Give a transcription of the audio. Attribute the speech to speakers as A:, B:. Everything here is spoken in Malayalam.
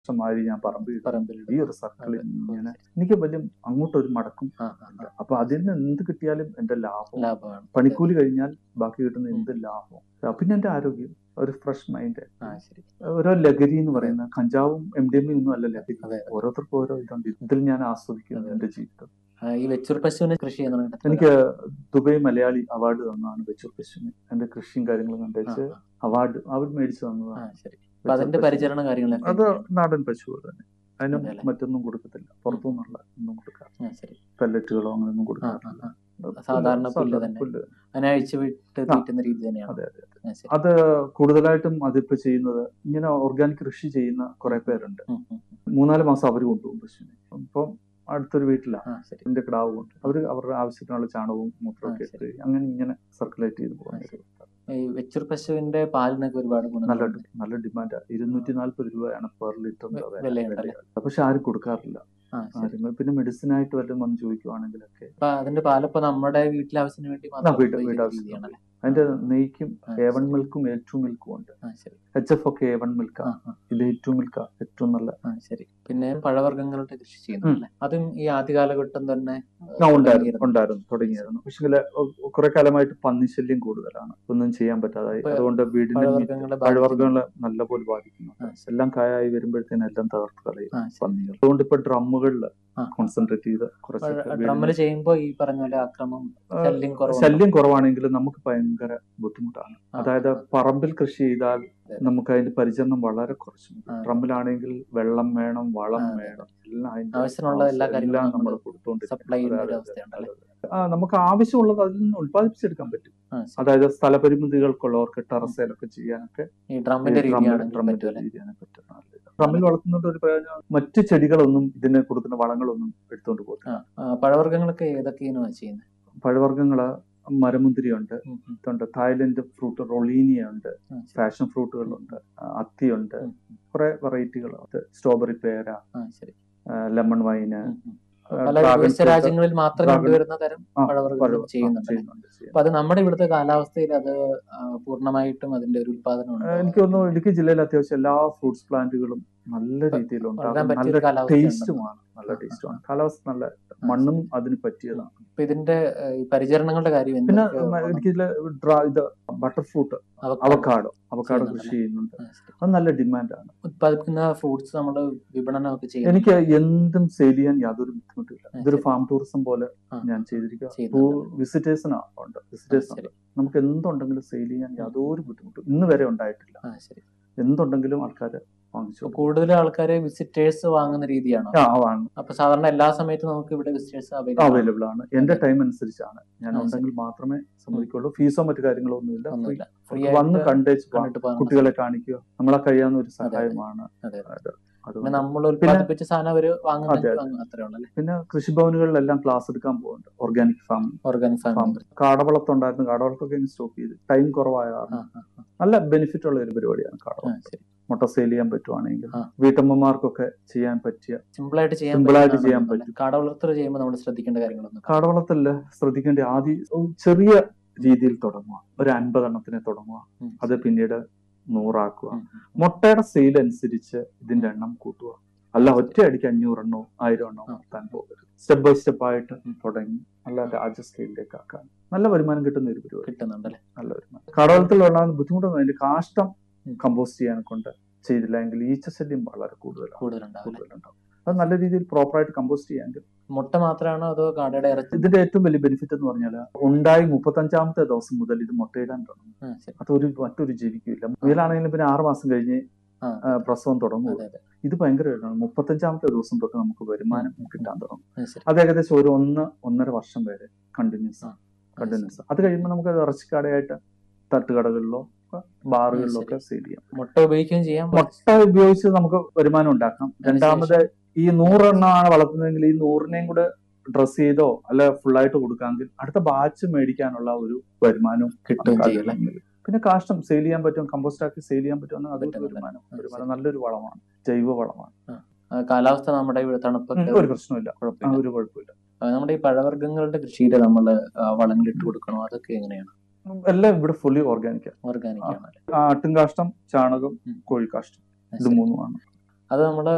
A: വർഷമായി ഞാൻ പറമ്പിൽ
B: പറമ്പിൽ
A: ഈ ഒരു സർക്കിളിൽ ഇങ്ങനെ എനിക്ക് വലിയ അങ്ങോട്ടൊരു മടക്കും
B: ആ, ആ, ആ.
A: അപ്പൊ അതിൽ നിന്ന് എന്ത് കിട്ടിയാലും എന്റെ ലാഭം
B: ലാഭമാണ്
A: പണിക്കൂലി കഴിഞ്ഞാൽ ബാക്കി കിട്ടുന്ന എന്ത് ലാഭം ആ, പിന്നെ എന്റെ ആരോഗ്യം ഒരു ഫ്രഷ് മൈൻഡ്
B: ആ ശരി
A: ഓരോ ലഹരി എന്ന് പറയുന്ന കഞ്ചാവും എം ഡി എം ഒന്നും അല്ല ലഹരി
B: അതെ
A: ഓരോരുത്തർക്കും ഓരോ ഇതുണ്ട് ഇതിൽ ഞാൻ ആസ്വദിക്കുന്നു
B: അതെ.
A: എന്റെ ജീവിതം
B: ആ, ഈ വെച്ചൂർ പശുവിനെ കൃഷി ചെയ്യുന്നുണ്ട്
A: എനിക്ക് ദുബൈ മലയാളി അവാർഡ് തന്നതാണ് വെച്ചൂർ പശുവിന് എന്റെ കൃഷിയും കാര്യങ്ങളും കണ്ടുവച്ച് അവാർഡ് അവർ മേടിച്ചു
B: ആ
A: തന്നതാണ്
B: ശരി അപ്പൊ അതിന്റെ
A: വെച്ചൂർ പശു.
B: പരിചരണ കാര്യങ്ങളൊക്കെ
A: അത് നാടൻ പശു തന്നെ അതിനും
B: അതെല്ലേ?
A: മറ്റൊന്നും കൊടുക്കത്തില്ല പുറത്തുനിന്നുള്ള ഒന്നും കൊടുക്കാറില്ല
B: ആ, ശരി
A: പെല്ലറ്റുകളോ അങ്ങനെയൊന്നും
B: ആ, ആ,
A: കൊടുക്കാറില്ല
B: ആ. സാധാരണ പുല്ല് തന്നെ.
A: പുല്ല്
B: അതിനെ അഴിച്ചു വിട്ട് തീറ്റുന്ന രീതി തന്നെയാണ്
A: അതെ അതെ
B: ആ, ശരി.
A: അത് കൂടുതലായിട്ടും അതിപ്പോ ചെയ്യുന്നത് ഇങ്ങനെ ഓർഗാനിക് കൃഷി ചെയ്യുന്ന കുറെ പേരുണ്ട്
B: ഉം, ഉം, ഉം.
A: മൂന്നാല് മാസം അവർ കൊണ്ടുപോകും പശുവിനെ ഇപ്പം അടുത്തൊരു വീട്ടിലാണ്
B: ആ ശരി
A: എന്റെ കിടാവ് കൊണ്ട് അവർ അവരുടെ ആവശ്യത്തിനുള്ള ചാണകവും മൂത്രമൊക്കെ
B: ആ,
A: ഇട്ട് അങ്ങനെ ഇങ്ങനെ സർക്കുലേറ്റ് ചെയ്ത് പോകുന്ന ഒരു
B: ഈ വെച്ചൂർ പശുവിന്റെ പാലിനൊക്കെ ഒരുപാട്
A: നല്ല
B: ഗുണങ്ങളുണ്ട്
A: നല്ല ഡിമാൻഡ് ഇരുന്നൂറ്റി നാല്പത് രൂപയാണ് പെർ ലിറ്റർ
B: വെ- വിലയുണ്ടല്ലേ?
A: പക്ഷെ ആരും കൊടുക്കാറില്ല
B: ആ ശരി
A: ആരും പിന്നെ മെഡിസിൻ ആയിട്ട് വല്ലതും വന്ന് ചോദിക്കുവാണെങ്കിലൊക്കെ
B: അപ്പൊ അതിന്റെ പാലിപ്പോ നമ്മുടെ വീട്ടിലെ ആവശ്യത്തിന് വേണ്ടി മാത്രം
A: വീട്ട്
B: ഉപയോഗിക്കുന്ന
A: വീട്ടാവശ്യത്തിന്
B: രീതിയാണല്ലേ
A: അതിന്റെ നെയ്ക്കും
B: ആ,
A: എ വൺ
B: ശരി.
A: മിൽക്കും എ ടു മിൽക്കും ഉണ്ട്
B: ആ ശരി
A: എച്ച് എഫ് ഒക്കെ എ വൺ
B: ആ,
A: മിൽക്കാണ്
B: ആ,
A: ഇത് എ ടു മിൽക്കാ ഏറ്റവും നല്ല
B: ആ ശരി പിന്നെ പഴവർഗ്ഗങ്ങളുടെ കൃഷി ചെയ്യുന്നുണ്ടല്ലേ അതും ഈ ആദ്യ കാലഘട്ടം തന്നെ
A: ആ, ഉണ്ടായിരുന്നു
B: തുടങ്ങിയിരുന്നു.
A: ഉണ്ടായിരുന്നു തുടങ്ങിയിരുന്നു പക്ഷേ കുറെ കാലമായിട്ട് പന്നിശല്യം കൂടുതലാണ് ഒന്നും ചെയ്യാൻ പറ്റാതായി
B: ഇപ്പൊ
A: അതുകൊണ്ട് വീടിന്റെ
B: പഴവർഗ്ഗങ്ങളെ
A: പഴവർഗ്ഗങ്ങളെ നല്ലപോലെ ബാധിക്കുന്നു
B: ആ, ശരി.
A: എല്ലാം കായായി വരുമ്പോഴത്തേനും എല്ലാം തകർത്ത് കളയും
B: ആ, ശരി.
A: പന്നികൾ അതുകൊണ്ട് ഇപ്പൊ ഡ്രമ്മുകളിൽ
B: ആ.
A: കോൺസെൻട്രേറ്റ് ചെയ്ത് കുറച്ചൊക്കെ വീടിന്
B: ഡ്രമ്മിൽ ചെയ്യുമ്പോ ഈ പറഞ്ഞ പോലെ അക്രമം
A: ആ,
B: ശല്യം കുറവാണ്
A: ശല്യം കുറവാണെങ്കിലും നമുക്ക് ഭയങ്കര ബുദ്ധിമുട്ടാണ്
B: ആ,
A: അതായത്
B: ആ.
A: പറമ്പിൽ കൃഷി ചെയ്താൽ
B: അതെ.
A: നമുക്ക് അതിന്റെ പരിചരണം വളരെ കുറച്ചു
B: ആ.
A: ഡ്രമ്മിലാണെങ്കിൽ വെള്ളം വേണം വളം
B: ആ, അതെ.
A: വേണം എല്ലാം അതിന്റെ
B: ആവശ്യത്തിനുള്ള എല്ലാ
A: ആവശ്യം
B: കാര്യങ്ങളും
A: എല്ലാം നമ്മൾ
B: നമ്മള്
A: കൊടുത്തോണ്ടിരിക്കണം.
B: സപ്ലൈ ചെയ്യുന്ന
A: അതെ,
B: ഒരു
A: അതെ,
B: അവസ്ഥയുണ്ടല്ലേ?
A: അതെ, അതെ. ആ നമുക്ക് ആവശ്യമുള്ളത് അതിൽ നിന്ന് ഉത്പാദിപ്പിച്ചെടുക്കാൻ പറ്റും
B: ആ, ശരി.
A: അതായത് സ്ഥലപരിമിതികൾക്കുള്ളവർക്ക് ടെറസയിലൊക്കെ ചെയ്യാനൊക്കെ
B: ഈ ഡ്രമ്മിന്റെ രീതിയാണെങ്കിൽ
A: ഡ്രമ്മിന്റെ
B: പറ്റുമല്ലേ
A: രീതിയാണ് പറ്റുന്നത് ഡ്രമ്മിൽ വളർത്തുന്നത് ഒരു പ്രയോജനം മറ്റ് ചെടികളൊന്നും ഇതിന് കൊടുക്കുന്ന വളങ്ങളൊന്നും എടുത്തുകൊണ്ട് പോകില്ല
B: ആ, ആ, പഴവർഗ്ഗങ്ങളൊക്കെ ഏതൊക്കെയാണ് ചെയ്യുന്നത്
A: പഴവർഗ്ഗങ്ങള് മരമുന്തിരി ഉണ്ട്
B: ഉം, ഉം,
A: ഇതുണ്ട് തായ്ലൻഡ് ഫ്രൂട്ട് റൊളീനിയ ഉണ്ട്
B: ആ, ശരി.
A: ഫാഷൻ ഫ്രൂട്ടുകളുണ്ട് ആ, അത്തിയുണ്ട്
B: ഉം, ഉം.
A: കുറെ വെറൈറ്റികളുണ്ട് സ്ട്രോബെറി പേര
B: ആ, ശരി.
A: ലെമൺ വൈന്
B: ഉം, ഉം. പല
A: ഡ്രാഗൺ
B: വിദേശ
A: ഫ്രൂട്ട്,
B: രാജ്യങ്ങളിൽ മാത്രം
A: ഡ്രാഗൺ-
B: കണ്ടുവരുന്ന തരം
A: ആ,
B: പഴവർഗ്ഗങ്ങൾ
A: പഴ- ആ,
B: ചെയ്യുന്നുണ്ട്
A: ചെയ്യുന്നുണ്ട്, ചെയ്യുന്നുണ്ട്.
B: അപ്പൊ അത് നമ്മുടെ ഇവിടുത്തെ കാലാവസ്ഥയിൽ അത് ആ, പൂർണ്ണമായിട്ടും അതിന്റെ ഒരു ഉത്പാദനം
A: ആ, എനിക്ക് തോന്നുന്നു ഇടുക്കി ജില്ലയിൽ അത്യാവശ്യം എല്ലാ ഫ്രൂട്ട്സ് പ്ലാന്റുകളും നല്ല രീതിയിൽ
B: വളരാൻ
A: ഉണ്ടാകും
B: പറ്റിയ
A: നല്ല
B: ഒരു കാലാവസ്ഥ
A: ടേസ്റ്റുമാണ് നല്ല
B: ആ,
A: ടേസ്റ്റുമാണ് കാലാവസ്ഥ നല്ല മണ്ണും അതിന് പറ്റിയതാണ്
B: അപ്പൊ ഇതിന്റെ ആ, ഈ പരിചരണങ്ങളുടെ കാര്യം
A: പിന്നെ
B: എന്തൊക്കെ
A: മ-
B: വേണം?
A: ഇടുക്കി ജില്ല ഡ്രാ- ഇത് butter fruit
B: avocado.
A: Avocado avocado
B: ചെയ്യുന്നുണ്ടല്ലേ?
A: കൃഷി ചെയ്യുന്നുണ്ട്
B: ആ, ശരി.
A: അത് നല്ല ഡിമാൻഡാണ്
B: ഉത്പാദിപ്പിക്കുന്ന ഫ്രൂട്ട്സ് നമ്മൾ വിപണനം ഒക്കെ ചെയ്യുന്നു
A: എനിക്ക് എന്തും സെയിൽ ചെയ്യാൻ യാതൊരു ബുദ്ധിമുട്ടില്ല
B: ആ,
A: ഇതൊരു
B: ശരി.
A: ഫാം ടൂറിസം പോലെ
B: ആ.
A: ഞാൻ ചെയ്തിരിക്കുക
B: ചെയ്യുന്നുണ്ട്.
A: വിസിറ്റേഴ്സിനാ ഉണ്ട് വിസിറ്റേഴ്സ് ഉണ്ട്
B: ശരി.
A: നമുക്ക് എന്തുണ്ടെങ്കിലും സെയിൽ ചെയ്യാൻ യാതൊരു ബുദ്ധിമുട്ടും ഇന്ന് വരെ ഉണ്ടായിട്ടില്ല
B: ആ ശരി
A: എന്തുണ്ടെങ്കിലും ആൾക്കാർ വാങ്ങിച്ചു
B: അപ്പൊ കൂടുതൽ ആൾക്കാര് വിസിറ്റേഴ്സ് വാങ്ങുന്ന രീതിയാണോ
A: ആ വാങ്ങും
B: അപ്പൊ സാധാരണ എല്ലാ സമയത്തും നമുക്ക് ഇവിടെ വിസിറ്റേഴ്സ് അവൈലബിൾ
A: അവൈലബിൾ ആണ് എന്റെ
B: അതെ.
A: ടൈം അനുസരിച്ചാണ് ഞാൻ
B: ആ,
A: ഉണ്ടെങ്കിൽ മാത്രമേ സമ്മതിക്കുള്ളൂ ഫീസോ മറ്റു കാര്യങ്ങളോ ഒന്നുമില്ല
B: ഒന്നുമില്ല ഫ്രീ
A: അവർക്ക് വന്ന്
B: ആയിട്ട്
A: കണ്ടേച്ച് പോവാം.
B: കണ്ടിട്ട് പോകാൻ
A: കുട്ടികളെ കാണിക്കുക നമ്മളെ കഴിയാവുന്ന ഒരു
B: അതെ, അതെ.
A: സഹായമാണ്
B: അതെ.
A: അത്.
B: പിന്നെ
A: അതുകൊണ്ട്
B: നമ്മൾ ഉത്പാദിപ്പിച്ച സാധനം അവര് വാങ്ങുന്നത്
A: അതെ,
B: അത്രേ ഉള്ളല്ലേ
A: പിന്നെ കൃഷിഭവനുകളിലെല്ലാം ക്ലാസ് എടുക്കാൻ പോകുന്നുണ്ട് organic farm
B: organic
A: farm
B: farming
A: കാടവളത്തുണ്ടായിരുന്നു കാടവളത്തൊക്കെ സ്റ്റോപ്പ് ചെയ്ത് ടൈം കുറവായ കാരണം നല്ല ബെനിഫിറ്റ് ഉള്ള ഒരു പരിപാടിയാണ് കാടവളം
B: ശരി
A: മുട്ട സെയിൽ ചെയ്യാൻ പറ്റുവാണെങ്കിൽ
B: ആ.
A: വീട്ടമ്മമാർക്കൊക്കെ ചെയ്യാൻ പറ്റിയ
B: സിമ്പിൾ ആയിട്ട് ചെയ്യാൻ
A: Simple ആയിട്ട്
B: പറ്റുന്നതാണ്
A: ചെയ്യാൻ
B: തോന്നുന്നത്. കാട വളർത്തൽ ചെയ്യുമ്പോൾ നമ്മൾ ശ്രദ്ധിക്കേണ്ട കാര്യങ്ങളൊന്നും
A: കാടവളത്തില് ശ്രദ്ധിക്കേണ്ട ആദ്യം ഒരു ചെറിയ രീതിയിൽ തുടങ്ങുക ഒരു അൻപതെണ്ണത്തിനെ തുടങ്ങുക
B: ഉം.
A: അത് പിന്നീട് നൂറാക്കുക
B: ഉം, ഉം.
A: മുട്ടയുടെ സെയിൽ അനുസരിച്ച് ഇതിന്റെ എണ്ണം കൂട്ടുക അല്ല ഒറ്റയടിക്ക് അഞ്ഞൂറെണ്ണോ ആയിരം എണ്ണോ
B: ആ.
A: നടത്താൻ പോകരുത് സ്റ്റെപ്പ് ബൈ സ്റ്റെപ്പ് ആയിട്ട്
B: ഉം.
A: തുടങ്ങി നല്ല രാജ സ്കെയിലിലേക്ക് ആക്കാൻ നല്ല വരുമാനം കിട്ടുന്ന ഒരു പരിപാടി
B: കിട്ടുന്നുണ്ടല്ലേ
A: നല്ല വരുമാനം കാടവളത്തിൽ ഉണ്ടാകുന്ന ബുദ്ധിമുട്ടൊന്നും അതിന്റെ കാഷ്ടം
B: ഉം.
A: കമ്പോസ്റ്റ് ചെയ്യാനെ കൊണ്ട് ചെയ്തില്ല എങ്കിൽ ഈച്ച ശല്യം വളരെ കൂടുതലാണ്
B: കൂടുതലുണ്ടാവും
A: കൂടുതലുണ്ടാവും അത് നല്ല രീതിയിൽ പ്രോപ്പറായിട്ട് കമ്പോസ്റ്റ് ചെയ്യാമെങ്കിൽ
B: മുട്ട മാത്രമാണോ അതോ കാടയുടെ ഇറച്ചി
A: ഇതിന്റെ ഏറ്റവും വലിയ ബെനിഫിറ്റ് എന്ന് പറഞ്ഞാൽ ഉണ്ടായി മുപ്പത്തഞ്ചാമത്തെ ദിവസം മുതൽ ഇത് മുട്ടയിടാൻ തുടങ്ങും
B: ആ, ശരി.
A: അതൊരു മറ്റൊരു ജീവിക്കില്ല മുയലാണെങ്കിലും പിന്നെ ആറ് മാസം കഴിഞ്ഞ്
B: ആ,
A: ആ, പ്രസവം തുടങ്ങും
B: അതെ അതെ
A: ഇത് ഭയങ്കര ഇതാണ്. മുപ്പത്തഞ്ചാമത്തെ ദിവസം തൊട്ട് നമുക്ക് വരുമാനം കിട്ടാൻ തുടങ്ങും
B: ആ, ശരി.
A: അത് ഏകദേശം ഒരു ഒന്ന് ഒന്നര വർഷം വരെ കണ്ടിന്യൂസ്
B: ആ,
A: കണ്ടിന്യൂസ് അത് കഴിയുമ്പോൾ നമുക്ക് അത് ഇറച്ചിക്കടയായിട്ട് തട്ടുകടകളിലോ ബാറുകളിലോ ഒക്കെ സെയിൽ ചെയ്യാം
B: മുട്ട ഉപയോഗിക്കുകയും ചെയ്യാം
A: മുട്ട ഉപയോഗിച്ച് നമുക്ക് വരുമാനം ഉണ്ടാക്കാം രണ്ടാമത് ഈ നൂറെണ്ണമാണ് വളർത്തുന്നതെങ്കിൽ ഈ നൂറിനെയും കൂടെ ഡ്രസ് ചെയ്തോ അല്ല ഫുള്ളായിട്ട് കൊടുക്കാമെങ്കിൽ അടുത്ത ബാച്ച് മേടിക്കാനുള്ള ഒരു വരുമാനവും
B: കിട്ടുകയും
A: നമുക്ക്
B: ചെയ്യും
A: അതിൽ നിന്ന് വരും. പിന്നെ കാഷ്ടം സെയിൽ ചെയ്യാൻ പറ്റും കമ്പോസ്റ്റ് ആക്കി സെയിൽ ചെയ്യാൻ പറ്റുമെന്ന് അതൊരു
B: പറ്റുന്നുണ്ട്.
A: വരുമാനം
B: ആ,
A: വരുമാനം നല്ലൊരു വളമാണ് ജൈവ വളമാണ്
B: ആ, കാലാവസ്ഥ നമ്മുടെ ഇവിടെ തണുപ്പൊക്കെ
A: ഉം, ഒരു പ്രശ്നമില്ല ആ,
B: കുഴപ്പമില്ല
A: ഒരു കുഴപ്പമില്ല
B: ആ, നമ്മുടെ ഈ പഴവർഗ്ഗങ്ങളുടെ കൃഷിയിൽ നമ്മൾ വളങ്ങളിട്ട് കൊടുക്കണോ അതൊക്കെ എങ്ങനെയാണ്
A: ഉം, എല്ലാം ഇവിടെ ഫുള്ളി ഓർഗാനിക്
B: ഓർഗാനിക് ആണല്ലേ
A: ആട്ടുംകാഷ്ടം ചാണകം
B: ഉം.
A: കോഴിക്കാഷ്ടം
B: ആ,
A: ഇത്
B: ശരി.
A: മൂന്നുമാണ്
B: അത് നമ്മുടെ